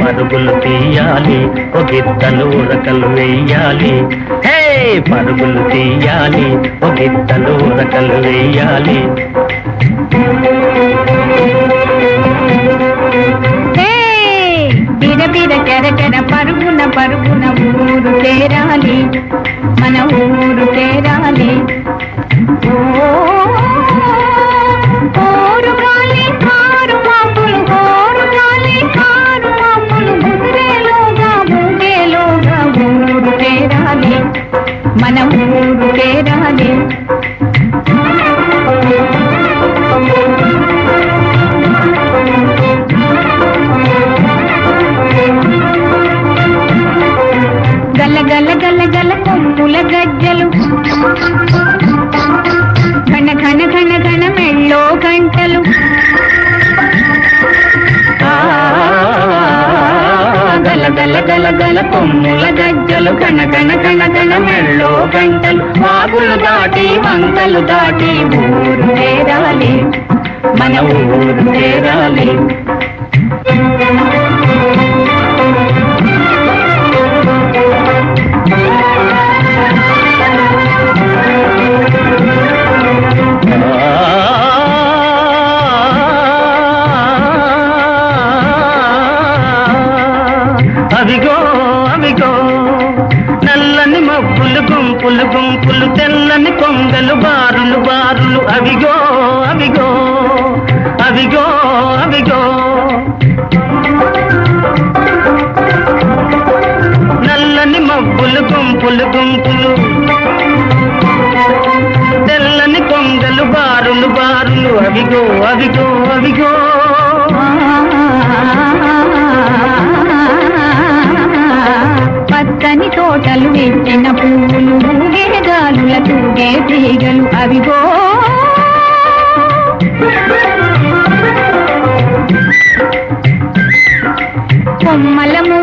పరుగులు తీయాలి ఒగిద్దలు ఉరకలు వేయాలి హే పరుగులు తీయాలి ఒగిద్దలు ఉరకలు వేయాలి హే! బిర బిర చెర చెర పరుగున పరుగున ఊరు చేరాలి మన ఊరు చేరాలి ఓ, ఓరు గాలి కారు మాపులు ఓరు గాలి కారు మాపులు ముదిరేలోగా ఊగేలోగా ఊరు చేరాలి మన ఊరు చేరాలి గల గల గల గల కొమ్ముల గజ్జలు ఘన ఘన ఘన ఘన మెళ్ళో గంటలు ఆ, గల గల గల గల కొమ్ముల గజ్జలు గణ గణ గణ గణ మెళ్ళో గంటలు వాగులు దాటి వంకలు దాటి ఊరు చేరాలి మన ఊరు చేరాలి అవిగో అవిగో నల్లని మబ్బులు గుంపులు గుంపులు తెల్లని కొంగలు బారులు బారులు అవిగో అవిగో అవిగో అవిగో నల్లని మబ్బులు గుంపులు గుంపులు తెల్లని కొంగలు బారులు బారులు అవిగో అవిగో అవిగో పచ్చని తోటలు విచ్చిన పువ్వులు ఊగే గాలుల తూగే తీగలు అవిగో కొమ్మల